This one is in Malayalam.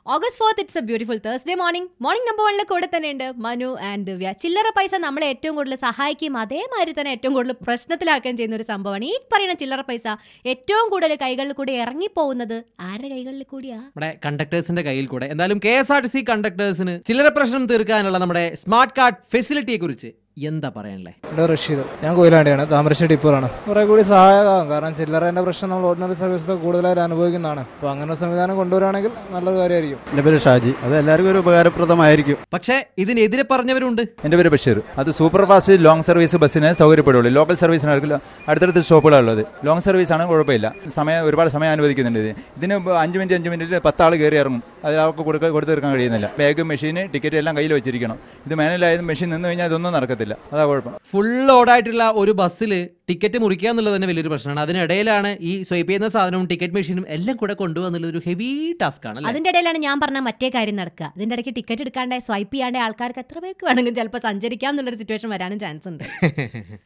August fourth it's a beautiful Thursday morning morning number വണ്ണിൽ കൂടെ തന്നെയുണ്ട് മനു ആൻഡ് ദിവ്യ ചില്ലറ പൈസ നമ്മളെ ഏറ്റവും കൂടുതൽ സഹായിക്കുകയും അതേമാതിരി തന്നെ ഏറ്റവും കൂടുതൽ പ്രശ്നത്തിലാക്കുകയും ചെയ്യുന്ന ഒരു സംഭവമാണ് ഈ പറയുന്ന ചില്ലറ പൈസ ഏറ്റവും കൂടുതൽ കൈകളിൽ കൂടി ഇറങ്ങിപ്പോകുന്നത് ആരുടെ കൈകളിൽ കൂടിയാ നമ്മുടെ കണ്ടക്ടേഴ്സിന്റെ കയ്യിൽ കൂടെ എന്തായാലും K S R T C കണ്ടക്ടേഴ്സിന് ചില്ലറ പ്രശ്നം തീർക്കാനുള്ള നമ്മുടെ സ്മാർട്ട് കാർഡ് ഫെസിലിറ്റിയെ കുറിച്ച് എന്താ പറയാനല്ലേ എൻ്റെ റഷീദ് ഞാൻ കൊയിലാണ്ടിയാണ് താമരശ്ശേരി ടിപ്പറാണ് കുറെ കൂടി സഹായകമാകും കാരണം ചില്ലറേൻ്റെ പ്രശ്നം നമ്മൾ ഓർഡിനറി സർവീസിൽ കൂടുതലായിട്ട് അനുഭവിക്കുന്നതാണ് അപ്പോൾ അങ്ങനെ ഒരു സംവിധാനം കൊണ്ടുവരികയാണെങ്കിൽ നല്ലൊരു കാര്യമായിരിക്കും എൻ്റെ പേര് ഷാജി അത് എല്ലാവർക്കും ഒരു ഉപകാരപ്രദമായിരിക്കും പക്ഷേ ഇതിനെതിരെ പറഞ്ഞവരുണ്ട് എൻ്റെ പേര് ബഷീർ അത് സൂപ്പർ ഫാസ്റ്റ് ലോങ് സർവീസ് ബസ്സിന് സൗകര്യപ്പെടുള്ളൂ ലോക്കൽ സർവീസിനായിരിക്കും അടുത്തടുത്ത് സ്റ്റോപ്പുകളുള്ളത് ലോങ് സർവീസ് ആണ് കുഴപ്പമില്ല സമയം ഒരുപാട് സമയം അനുവദിക്കുന്നുണ്ട് ഇതിന് ഇതിന് ഇപ്പൊ അഞ്ച് മിനിറ്റ് അഞ്ച് മിനിറ്റിൽ പത്താൾ കയറി ഇറങ്ങും അതിൽ അവർക്ക് കൊടുക്ക കൊടുത്തു തീർക്കാൻ കഴിയുന്നില്ല ബാഗ് മെഷീൻ ടിക്കറ്റ് എല്ലാം കയ്യിൽ വെച്ചിരിക്കണം ഇത് മാനുവലായത് മെഷീൻ നിന്ന് കഴിഞ്ഞാൽ ഇതൊന്നും നടക്കത്തില്ല അതാ കുഴപ്പം ഫുൾ ലോഡായിട്ടുള്ള ഒരു ബസ്സിൽ ടിക്കറ്റ് മുറിക്കുക എന്നുള്ളത് തന്നെ വലിയൊരു പ്രശ്നമാണ് അതിനിടയിലാണ് ഈ സ്വൈപ്പ് ചെയ്യുന്ന സാധനവും ടിക്കറ്റ് മെഷീനും എല്ലാം കൂടെ കൊണ്ടുപോകുന്നുള്ളത് ഒരു ഹെവി ടാസ്ക് ആണ് അല്ലേ അതിന്റെ ഇടയിലാണ് ഞാൻ പറഞ്ഞ മറ്റേ കാര്യം നടക്കുക അതിന്റെ ഇടയ്ക്ക് ടിക്കറ്റ് എടുക്കാണ്ട് സ്വൈപ്പ് ചെയ്യാണ്ട് ആൾക്കാർക്ക് എത്ര പേർക്ക് വേണമെങ്കിലും ചിലപ്പോൾ സഞ്ചരിക്കാം എന്നുള്ളൊരു സിറ്റുവേഷൻ വരാനും ചാൻസ് ഉണ്ട്